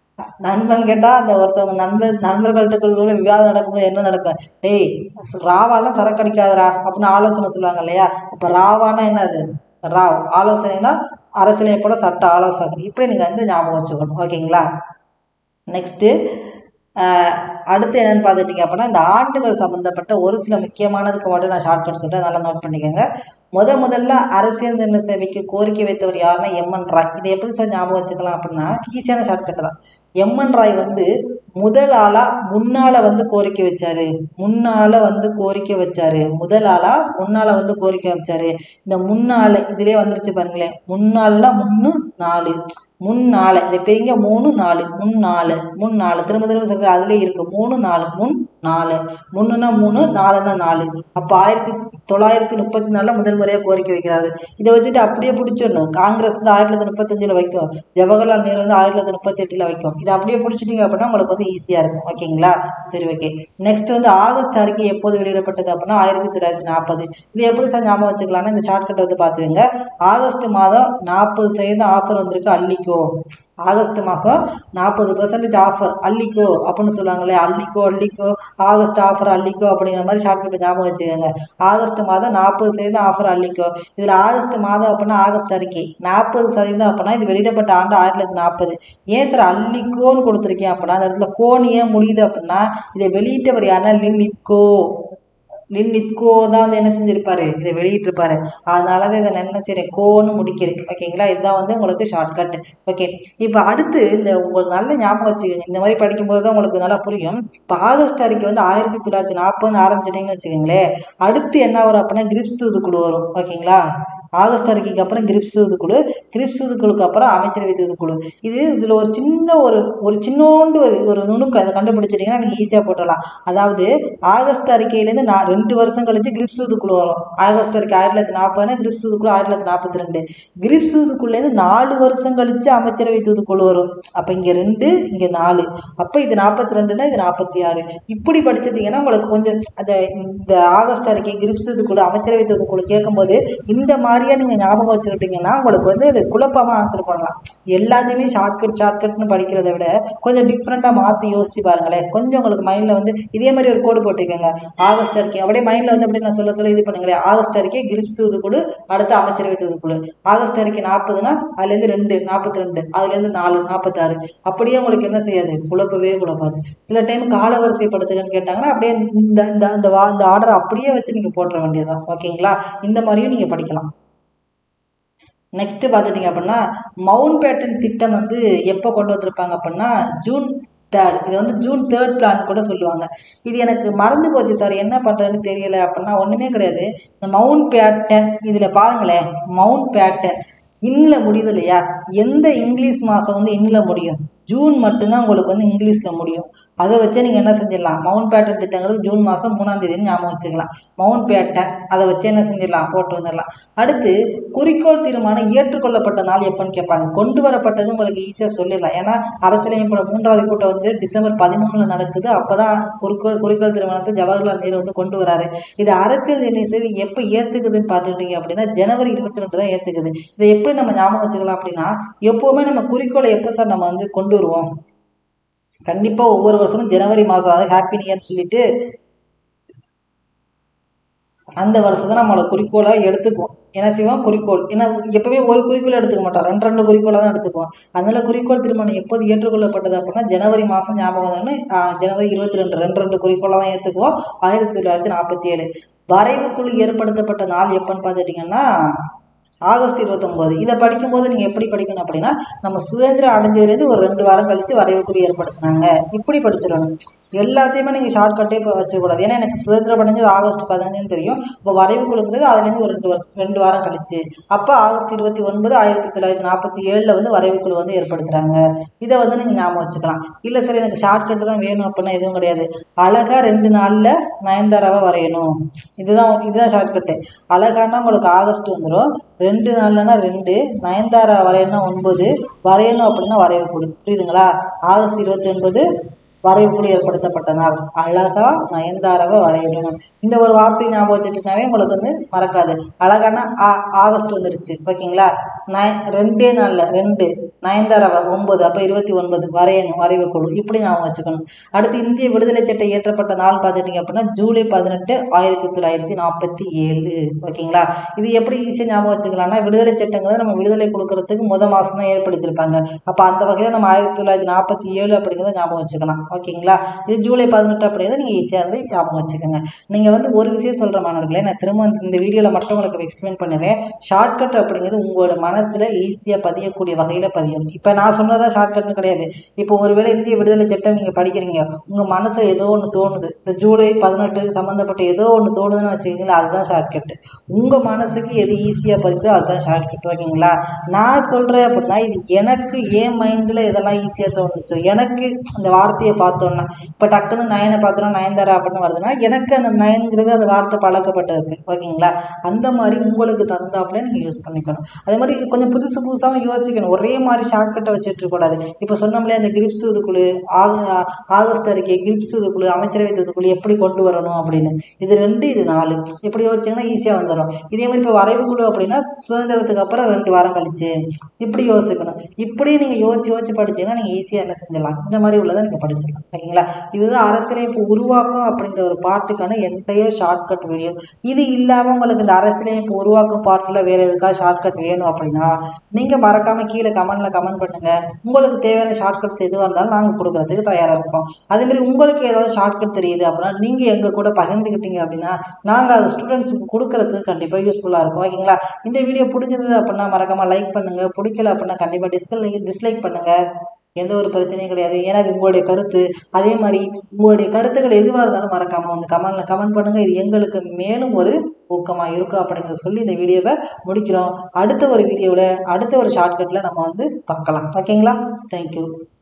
A: நண்பன் கேட்டால் அந்த ஒருத்தவங்க நண்பர் நண்பர்கள்ட்ட விவாதம் நடக்கும்போது என்ன நடக்கும் டேய் ராவாலாம் சரக்கு அடிக்காதடா அப்படின்னு ஆலோசனை சொல்லுவாங்க இல்லையா இப்போ ராவானா என்னது ராவ் ஆலோசனைனா அரசியலமைப்போட சட்ட ஆலோசகர் இப்படி நீங்கள் வந்து ஞாபகம் வச்சுக்கணும் ஓகேங்களா நெக்ஸ்ட்டு அடுத்து என்னன்னு பார்த்துட்டிங்க அப்படின்னா இந்த ஆண்டுகள் சம்மந்தப்பட்ட ஒரு சில முக்கியமானதுக்கு மட்டும் நான் ஷார்ட்கட் சொல்கிறேன் நல்லா நோட் பண்ணிக்கோங்க முத முதல்ல அரசியல் நிர்ணய சேவைக்கு கோரிக்கை வைத்தவர் யாருன்னா எம்என் ராய் இது எப்படி சார் ஞாபகம் வச்சுக்கலாம் அப்படின்னா ஈஸியான ஷார்ட்கட் தான் எம்என் ராய் வந்து முதல் ஆளா முன்னால வந்து கோரிக்கை வச்சாரு முன்னால வந்து கோரிக்கை வச்சாரு முதல் ஆளா முன்னால வந்து கோரிக்கை வச்சாரு இந்த முன்னால இதுலயே வந்துருச்சு பாருங்களேன் முன்னாள்னா முன்னு நாலு முன்னால இந்த பெரிய மூணு நாலு முன்னாலு முன் நாலு திரும்ப திரும்ப சொல்ற அதுலயே இருக்கு மூணு நாலு முன் நாலு முன்னுனா மூணு நாலுன்னா நாலு அப்போ ஆயிரத்தி தொள்ளாயிரத்தி முப்பத்தி நாலுல முதல் முறையாக கோரிக்கை வைக்கிறாரு இதை வச்சுட்டு அப்படியே பிடிச்சிடணும் காங்கிரஸ் வந்து ஆயிரத்தி தொள்ளாயிரத்தி முப்பத்தஞ்சில் வைக்கும் ஜவஹர்லால் நேரு வந்து ஆயிரத்தி தொள்ளாயிரத்தி முப்பத்தி எட்டில் வைக்கும் இதை அப்படியே பிடிச்சிட்டிங்க அப்படின்னா உங்களுக்கு வந்து ஈஸியாக இருக்கும் ஓகேங்களா சரி ஓகே நெக்ஸ்ட் வந்து ஆகஸ்ட் அறிக்கை எப்போது வெளியிடப்பட்டது அப்படின்னா ஆயிரத்தி தொள்ளாயிரத்தி நாற்பது இது எப்படி சார் ஞாபகம் வச்சுக்கலாம்னா இந்த ஷார்ட்கட் வந்து பார்த்துக்கங்க ஆகஸ்ட் மாதம் நாற்பது சதவீதம் ஆஃபர் வந்திருக்கு அள்ளிக்கோ ஆகஸ்ட் மாதம் நாற்பது பர்சன்டேஜ் ஆஃபர் அள்ளிக்கோ அப்படின்னு சொல்லுவாங்களே அள்ளிக்கோ அள்ளிக்கோ ஆகஸ்ட் ஆஃபர் அள்ளிக்கோ அப்படிங்கிற மாதிரி ஷார்ட்கட் ஞாபகம் வச்சுக்கோங்க ஆகஸ்ட் மாதம் நாற்பது சதவீதம் ஆஃபர் அள்ளிக்கோ இதில் ஆகஸ்ட் மாதம் அப்படின்னா ஆகஸ்ட் அறிக்கை நாற்பது சதவீதம் அப்படின்னா இது வெளியிடப்பட்ட ஆண்டு ஆயிரத்தி தொள்ளாயிரத்தி நாற்பது ஏன் சார் அள்ளிக்கோன்னு கொடுத்துருக்கேன் அப்படின்னா அந்த இடத்துல கோன் ஏன் முடியுது அப்படின்னா இதை வெளியிட்டவர் யாருன்னா லின்லித்கோ லின்லித்கோ தான் வந்து என்ன செஞ்சிருப்பாரு இதை வெளியிட்டிருப்பாரு அதனால தான் இதை நான் என்ன செய்கிறேன் கோன்னு முடிக்கிறேன் ஓகேங்களா இதுதான் வந்து உங்களுக்கு ஷார்ட்கட் ஓகே இப்போ அடுத்து இந்த உங்களுக்கு நல்ல ஞாபகம் வச்சுக்கோங்க இந்த மாதிரி படிக்கும்போது தான் உங்களுக்கு நல்லா புரியும் இப்போ ஆகஸ்ட் அறிக்கை வந்து ஆயிரத்தி தொள்ளாயிரத்தி நாற்பதுன்னு ஆரம்பிச்சிட்டிங்கன்னு வச்சுக்கோங்களேன் அடுத்து என்ன வரும் அப்படின்னா கிரிப்ஸ் தூதுக்குழு வரும் ஓகேங்களா ஆகஸ்ட் அறிக்கைக்கு அப்புறம் கிரிப்ஸ் தூதுக்குழு கிரிப்ஸ் தூதுக்குழுக்கு அப்புறம் அமைச்சரவை தூதுக்குழு இது இதில் ஒரு சின்ன ஒரு ஒரு சின்னோண்டு ஒரு ஒரு நுணுக்கம் அதை கண்டுபிடிச்சிட்டிங்கன்னா நீங்கள் ஈஸியாக போட்டலாம் அதாவது ஆகஸ்ட் அறிக்கையிலேருந்து நான் ரெண்டு வருஷம் கழிச்சு கிரிப்ஸ் தூதுக்குழு வரும் ஆகஸ்ட் அறிக்கை ஆயிரத்தி தொள்ளாயிரத்தி நாற்பதுனா கிரிப்ஸ் தூதுக்குழு ஆயிரத்தி தொள்ளாயிரத்தி நாற்பத்தி ரெண்டு கிரிப்ஸ் தூதுக்குள்ளேருந்து நாலு வருஷம் கழிச்சு அமைச்சரவை தூதுக்குழு வரும் அப்போ இங்கே ரெண்டு இங்கே நாலு அப்போ இது நாற்பத்தி ரெண்டுனா இது நாற்பத்தி ஆறு இப்படி படிச்சிட்டிங்கன்னா உங்களுக்கு கொஞ்சம் அந்த இந்த ஆகஸ்ட் அறிக்கை கிரிப்ஸ் தூதுக்குழு அமைச்சரவை தூதுக்குழு கேட்கும்போது இந்த மாதிரியே நீங்கள் ஞாபகம் வச்சுக்கிட்டீங்கன்னா உங்களுக்கு வந்து அது குழப்பமாக ஆன்சர் பண்ணலாம் எல்லாத்தையுமே ஷார்ட்கட் ஷார்ட்கட்னு படிக்கிறத விட கொஞ்சம் டிஃப்ரெண்ட்டாக மாற்றி யோசிச்சு பாருங்களேன் கொஞ்சம் உங்களுக்கு மைண்டில் வந்து இதே மாதிரி ஒரு கோடு போட்டுக்கோங்க ஆகஸ்ட் அறிக்கை அப்படியே மைண்டில் வந்து அப்படியே நான் சொல்ல சொல்ல இது பண்ணுங்களேன் ஆகஸ்ட் அறிக்கை கிரிப்ஸ் தூதுக்குழு அடுத்து அமைச்சரவை தூதுக்குழு ஆகஸ்ட் அறிக்கை நாற்பதுனா அதுலேருந்து ரெண்டு நாற்பத்தி ரெண்டு அதுலேருந்து நாலு நாற்பத்தாறு அப்படியே உங்களுக்கு என்ன செய்யாது குழப்பவே குழப்பாது சில டைம் கால வரிசைப்படுத்துகன்னு கேட்டாங்கன்னா அப்படியே இந்த இந்த இந்த வா இந்த ஆர்டர் அப்படியே வச்சு நீங்கள் போட்டுற வேண்டியதுதான் ஓகேங்களா இந்த மாதிரியும் நீங்கள் படிக்கலாம் நெக்ஸ்ட் பார்த்துட்டிங்க அப்படின்னா மவுண்ட் பேட்டன் திட்டம் வந்து எப்போ கொண்டு வந்திருப்பாங்க அப்படின்னா ஜூன் தேர்ட் இது வந்து ஜூன் தேர்ட் பிளான் கூட சொல்லுவாங்க இது எனக்கு மறந்து போச்சு சார் என்ன பண்ணுறதுன்னு தெரியல அப்படின்னா ஒன்றுமே கிடையாது இந்த மவுண்ட் பேட்டன் இதில் பாருங்களேன் மவுண்ட் பேட்டன் இன்னில் முடியுது இல்லையா எந்த இங்கிலீஷ் மாதம் வந்து இன்னில் முடியும் ஜூன் மட்டும்தான் உங்களுக்கு வந்து இங்கிலீஷில் முடியும் அதை வச்சே நீங்கள் என்ன செஞ்சிடலாம் மவுண்ட் பேட்டன் திட்டங்கிறது ஜூன் மாதம் மூணாம் தேதினு ஞாபகம் வச்சுக்கலாம் மவுண்ட் பேட்டன் அதை வச்சு என்ன செஞ்சிடலாம் போட்டு வந்துடலாம் அடுத்து குறிக்கோள் தீர்மானம் ஏற்றுக்கொள்ளப்பட்ட நாள் எப்போன்னு கேட்பாங்க கொண்டு வரப்பட்டது உங்களுக்கு ஈஸியாக சொல்லிடலாம் ஏன்னா அரசியலமைப்போட மூன்றாவது கூட்டம் வந்து டிசம்பர் பதிமூணுல நடக்குது அப்போ தான் குறிக்கோள் குறிக்கோள் தீர்மானத்தை ஜவஹர்லால் நேரு வந்து கொண்டு வராரு இது அரசியல் நிர்ணய சேவை எப்போ ஏற்றுக்குதுன்னு பார்த்துக்கிட்டீங்க அப்படின்னா ஜனவரி இருபத்தி ரெண்டு தான் ஏற்றுக்குது இதை எப்படி நம்ம ஞாபகம் வச்சுக்கலாம் அப்படின்னா எப்போவுமே நம்ம குறிக்கோளை எப்போ சார் நம்ம வந்து கொண்டு வருவோம் கண்டிப்பாக ஒவ்வொரு வருஷமும் ஜனவரி மாதம் அதாவது ஹாப்பி நியர்னு சொல்லிட்டு அந்த வருஷத்தை நம்மளோட குறிக்கோளை எடுத்துக்குவோம் என்ன செய்வோம் குறிக்கோள் ஏன்னா எப்பவுமே ஒரு குறிக்கோள் எடுத்துக்க மாட்டோம் ரெண்டு ரெண்டு குறிக்கோளை தான் எடுத்துக்குவோம் அதனால குறிக்கோள் தீர்மானம் எப்போது ஏற்றுக்கொள்ளப்பட்டது அப்படின்னா ஜனவரி மாதம் ஞாபகம் வந்து ஜனவரி இருபத்தி ரெண்டு ரெண்டு ரெண்டு குறிக்கோளை தான் ஏற்றுக்குவோம் ஆயிரத்தி தொள்ளாயிரத்தி நாற்பத்தி ஏழு வரைவு குழு ஏற்படுத்தப்பட்ட நாள் எப்போன்னு பார்த்துட்டிங்கன்னா ஆகஸ்ட் இருபத்தொம்போது இதை படிக்கும்போது நீங்கள் எப்படி படிக்கணும் அப்படின்னா நம்ம சுதந்திரம் அடைஞ்சதுலேருந்து ஒரு ரெண்டு வாரம் கழித்து வரைவுக்குழு ஏற்படுத்தினாங்க இப்படி படிச்சிடணும் எல்லாத்தையுமே நீங்கள் ஷார்ட்கட்டே இப்போ வச்சுக்கூடாது ஏன்னா எனக்கு சுதந்திரம் அடைஞ்சது ஆகஸ்ட் பதினஞ்சுன்னு தெரியும் இப்போ வரைவுக்குழுங்கிறது அதுலேருந்து ஒரு ரெண்டு வருஷம் ரெண்டு வாரம் கழிச்சு அப்போ ஆகஸ்ட் இருபத்தி ஒன்பது ஆயிரத்தி தொள்ளாயிரத்தி நாற்பத்தி ஏழில் வந்து வரைவுக்குழு வந்து ஏற்படுத்துகிறாங்க இதை வந்து நீங்கள் ஞாபகம் வச்சுக்கலாம் இல்லை சரி எனக்கு ஷார்ட்கட்டு தான் வேணும் அப்படின்னா எதுவும் கிடையாது அழகாக ரெண்டு நாளில் நயன்தாராவை வரையணும் இதுதான் இதுதான் ஷார்ட்கட்டு அழகானா உங்களுக்கு ஆகஸ்ட் வந்துடும் ரெண்டு நாள்லனா ரெண்டு நயன்தாரா வரையணும் ஒன்பது வரையணும் அப்படின்னா வரைவு குழு புரியுதுங்களா ஆகஸ்ட் இருபத்தி ஒன்பது வரைவு குழு ஏற்படுத்தப்பட்ட நாள் அழகா நயன்தாராவை வரையணும் இந்த ஒரு வார்த்தை ஞாபகம் வச்சுட்டுனாவே உங்களுக்கு வந்து மறக்காது அழகான ஆ ஆகஸ்ட் வந்துருச்சு ஓகேங்களா நய ரெண்டே நாளில் ரெண்டு நயன்தாராவை ஒன்பது அப்போ இருபத்தி ஒன்பது வரையணும் வரைவு குழு இப்படி ஞாபகம் வச்சுக்கணும் அடுத்து இந்திய விடுதலை சட்டம் இயற்றப்பட்ட நாள் பார்த்துட்டிங்க அப்படின்னா ஜூலை பதினெட்டு ஆயிரத்தி தொள்ளாயிரத்தி நாற்பத்தி ஏழு ஓகேங்களா இது எப்படி ஈஸியாக ஞாபகம் வச்சுக்கலாம்னா விடுதலை சட்டங்கிறது நம்ம விடுதலை கொடுக்கறதுக்கு முத மாதம் தான் ஏற்படுத்தியிருப்பாங்க அப்போ அந்த வகையில் நம்ம ஆயிரத்தி தொள்ளாயிரத்தி நாற்பத்தி ஏழு அப்படிங்கிறத ஞாபகம் வச்சுக்கலாம் ஓகேங்களா இது ஜூலை பதினெட்டு அப்படிங்கிறத நீங்கள் ஈஸியாக வந்து ஞாபகம் வச்சுக்கோங்க நீங்கள் வந்து ஒரு விஷயம் சொல்கிற மாணவர்களே நான் திரும்ப வந்து இந்த வீடியோவில் மட்டும் உங்களுக்கு எக்ஸ்பிளைன் பண்ணுறேன் ஷார்ட்கட் அப்படிங்கிறது உங்களோட மனசில் ஈஸியாக பதியக்கூடிய வகையில் பதியும் இப்போ நான் சொன்னதான் ஷார்ட்கட்னு கிடையாது இப்போ ஒருவேளை இந்திய விடுதலை சட்டம் நீங்கள் படிக்கிறீங்க உங்கள் மனசை ஏதோ ஒன்று தோணுது இந்த ஜூலை பதினெட்டு சம்மந்தப்பட்ட ஏதோ ஒன்று தோணுதுன்னு வச்சுக்கிங்களா அதுதான் ஷார்ட்கட்டு உங்கள் மனசுக்கு எது ஈஸியாக பதிதோ அதுதான் ஷார்ட்கட் ஓகேங்களா நான் சொல்கிறேன் அப்படின்னா இது எனக்கு என் மைண்டில் இதெல்லாம் ஈஸியாக தோணுச்சு எனக்கு அந்த வார்த்தையை பார்த்தோன்னா இப்போ டக்குன்னு நயனை பார்த்தோன்னா நயன்தாரா அப்படின்னு வருதுன்னா எனக்கு அந்த நயன்கிறது அந்த வார்த்தை பழக்கப்பட்டது ஓகேங்களா அந்த மாதிரி உங்களுக்கு தகுந்தாப்புல நீங்கள் யூஸ் பண்ணிக்கணும் அதே மாதிரி கொஞ்சம் புதுசு புதுசாகவும் யோசிக்கணும் ஒரே மாதிரி ஷார்ட்கட்டை வச்சுட்டு இருக்கக்கூடாது இப்போ சொன்னோம்லையே அந்த கிரிப்ஸ் இதுக்குழு ஆக ஆகஸ்ட் அறிக்கை கிரிப்ஸ் இதுக்குழு அமைச்சரவை இதுக்குழு எப்படி கொண்டு வரணும் அப்படின்னு இது ரெண்டு இது நாலு இப்படி யோசிச்சிங்கன்னா ஈஸியாக வந்துடும் இதே மாதிரி இப்போ வரைவு குழு அப்படின்னா சுதந்திரத்துக்கு அப்புறம் ரெண்டு வாரம் கழிச்சு இப்படி யோசிக்கணும் இப்படி நீங்கள் யோசிச்சு யோசிச்சு படிச்சீங்கன்னா நீங்கள் ஈஸியாக என்ன செஞ்சிடலாம் இந்த மாதிரி உள்ளதை நீங்கள் படிச்சிடலாம் ஓகேங்களா இதுதான் அரசியலமைப்பு உருவாக்கம் அப்படின்ற ஒரு பார்ட்டுக்கான என்டையர் ஷார்ட்கட் வீடியோ இது இல்லாமல் உங்களுக்கு இந்த அரசியலமைப்பு உருவாக்கும் பார்ட்டில் வேறு எதுக்காக ஷார்ட்கட் வேணும் அப்படின்னா நீங்கள் மறக்காமல் கீழே கமெண்ட்டில் கமெண்ட் பண்ணுங்கள் உங்களுக்கு தேவையான ஷார்ட்கட்ஸ் எதுவாக இருந்தாலும் நாங்கள் கொடுக்குறதுக்கு தயாராக இருக்கோம் அதேமாதிரி உங்களுக்கு ஏதாவது ஷார்ட்கட் தெரியுது அப்படின்னா நீங்கள் எங்கள் கூட பகிர்ந்துக்கிட்டீங்க அப்படின்னா நாங்கள் அதை ஸ்டூடெண்ட்ஸுக்கு கொடுக்குறதுக்கு கண்டிப்பாக யூஸ்ஃபுல்லாக இருக்கும் ஓகேங்களா இந்த வீடியோ பிடிச்சது அப்படின்னா மறக்காமல் லைக் பண்ணுங்கள் பிடிக்கல அப்படின்னா கண்டிப்பாக டிஸ்லைக் டிஸ்லைக் பண்ணுங்கள் எந்த ஒரு பிரச்சனையும் கிடையாது ஏன்னா இது உங்களுடைய கருத்து அதே மாதிரி உங்களுடைய கருத்துக்கள் எதுவாக இருந்தாலும் மறக்காமல் வந்து கமெண்ட்டில் கமெண்ட் பண்ணுங்கள் இது எங்களுக்கு மேலும் ஒரு ஊக்கமாக இருக்கும் அப்படிங்கிறத சொல்லி இந்த வீடியோவை முடிக்கிறோம் அடுத்த ஒரு வீடியோவில் அடுத்த ஒரு ஷார்ட்கட்டில் நம்ம வந்து பார்க்கலாம் ஓகேங்களா தேங்க்யூ